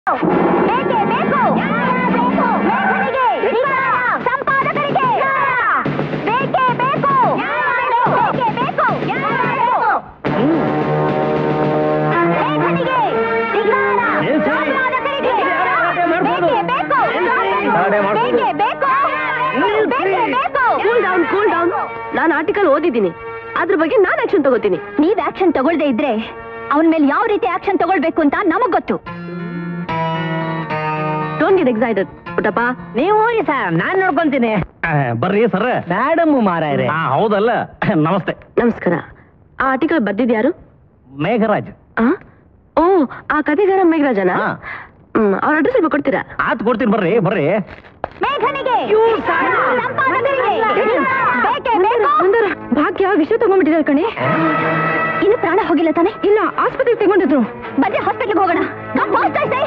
ಬೇಕೇ ಬೇಕು ಮೇಘನಿಗೆ ಸಂಪಾದಕರಿಗೆ ಬೇಕೇ ಬೇಕು ಬೇಕೇ ಬೇಕು ಮೇಘನಿಗೆ ನಿಲ್ಸಿ. ಸಂಪಾದಕರಿಗೆ ಗಲಾಟೆ ಮಾಡ್ಬೋದು. ಬೇಕೇ ಬೇಕು ಗಲಾಟೆ ಮಾಡ್ಬೋದು. ಬೇಕೇ ಬೇಕು ಬೇಕೇ ಬೇಕು ಕೂಲ್ ಡೌನ್ ಕೂಲ್ ಡೌನ್ ನಾನು ಆರ್ಟಿಕಲ್ ಓದಿದ್ದೀನಿ ಅದ್ರ ಬಗ್ಗೆ ನಾನು ಆಕ್ಷನ್ ತಗೋತೀನಿ ನೀವ್ ಆಕ್ಷನ್ ತಗೊಳ್ದೇ ಇದ್ರೆ ಅವನ ಮೇಲೆ ಯಾವ ರೀತಿ ಆಕ್ಷನ್ ತಗೊಳ್ಬೇಕು ಅಂತ ನಮಗ್ ಗೊತ್ತು ಡೋಂಟ್ ಗೆಟ್ ಎಕ್ಸೈಟೆಡ್ ಪುಟ್ಟಪ್ಪ ನೀವು ಹೋಗಿ ಸರ್ ನಾನ್ ನೋಡ್ಕೊಂತೀನಿ ಆ, ಬರ್ರಿ ಸರ್ ಮೇಡಮ್ ಮಾರಾಯ್ರೆ ಹಾ ಹೌದಲ್ಲ ನಮಸ್ತೆ ನಮಸ್ಕಾರ ಆ ಆರ್ಟಿಕಲ್ ಬರ್ದಿದ್ಯಾರು ಮೇಘರಾಜ್ ಆ? ಓ ಆ ಕಥೆಗಾರ ಮೇಘರಾಜನ ಹಾ. ಹ್ಮ್ ಅವ್ರ ಅಡ್ರೆಸ್ ಸ್ವಲ್ಪ ಕೊಡ್ತೀರಾ ಆತ್ ಕೊಡ್ತೀನಿ ಬರ್ರಿ ಬರ್ರಿ ಮೇಘನಿಗೆ ಸಂಪಾದಕರಿಗೆ ಬೇಕೇ ಬೇಕು ಸುಂದರ ಭಾಗ್ಯ ವಿಷಯ ತಗೊಂಡ್ಬಿಟ್ಟಿದ್ದಾರೆ ಕಣೆ ಇನ್ನು ಪ್ರಾಣ ಹೋಗಿಲ್ಲ ತಾನೆ ಇಲ್ಲ ಆಸ್ಪತ್ರೆಗೆ ತಗೊಂಡಿದ್ರು ಬನ್ನಿ ಹಾಸ್ಪಿಟ್ಲ್ಗೆ ಹೋಗೋಣ ಕಮ್ ಹೋಗ್ತಾ ಇದ್ದೆ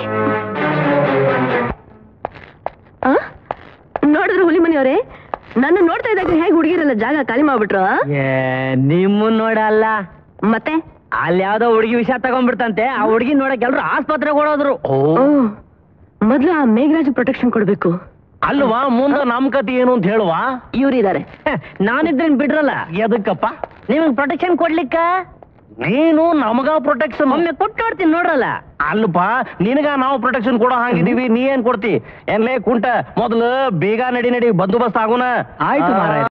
ಆ? ನೋಡಿದ್ರು ಹುಲಿ ಮನೆಯವರೇ ನನ್ನ ನೋಡ್ತಾ ಇದ್ದಾಗ ಹೇಗೆ ಹುಡುಗಿರೆಲ್ಲ ಜಾಗ ಖಾಲಿ ಮಾಡ್ಬಿಟ್ರು ಆ? ನಿಮ್ಮ ನೋಡಲ್ಲ ಮತ್ತೆ ಅಲ್ಲಿ ಯಾವ್ದೋ ಹುಡುಗಿ ವಿಷ ತಗೊಂಡ್ಬಿಡ್ತಂತೆ ಆ ಹುಡುಗಿ ನೋಡಕ್ ಎಲ್ರು ಆಸ್ಪತ್ರೆಗೆ ಓಡೋದ್ರು ಓ ಓ ಮೊದ್ಲು ಆ ಮೇಘರಾಜ್ ಪ್ರೊಟೆಕ್ಷನ್ ಕೊಡ್ಬೇಕು ಅಲ್ವಾ ಮುಂದ ನಮ್ ಕತಿ ಏನು ಅಂತ ಹೇಳುವ ಇವ್ರಿದ್ದಾರೆ ನಾನಿದ್ರೇನ್ ಬಿಡ್ರಲ್ಲ ಎದಕ್ಕಪ್ಪ ನಿಮಗ್ ಪ್ರೊಟೆಕ್ಷನ್ ಕೊಡ್ಲಿಕ್ಕ ನೀನು ನಮಗ ಪ್ರೊಟೆಕ್ಷನ್ ಒಮ್ಮೆ ಕೊಟ್ಟು ನೋಡ್ತೀನಿ ನೋಡ್ರಲ್ಲ ಅಲ್ಪ ನಿನಗ ನಾವು ಪ್ರೊಟೆಕ್ಷನ್ ಕೊಡೋ ಹಾಗಿದೀವಿ ನೀ ಏನ್ ಕೊಡ್ತಿ ಏನ್ಲೇ ಕುಂಟ ಮೊದಲು ಬೇಗ ನಡಿ ನಡಿ ಬಂದೋಬಸ್ತ್ ಆಗುನ ಆಯ್ತು ಮಾರಾಯ.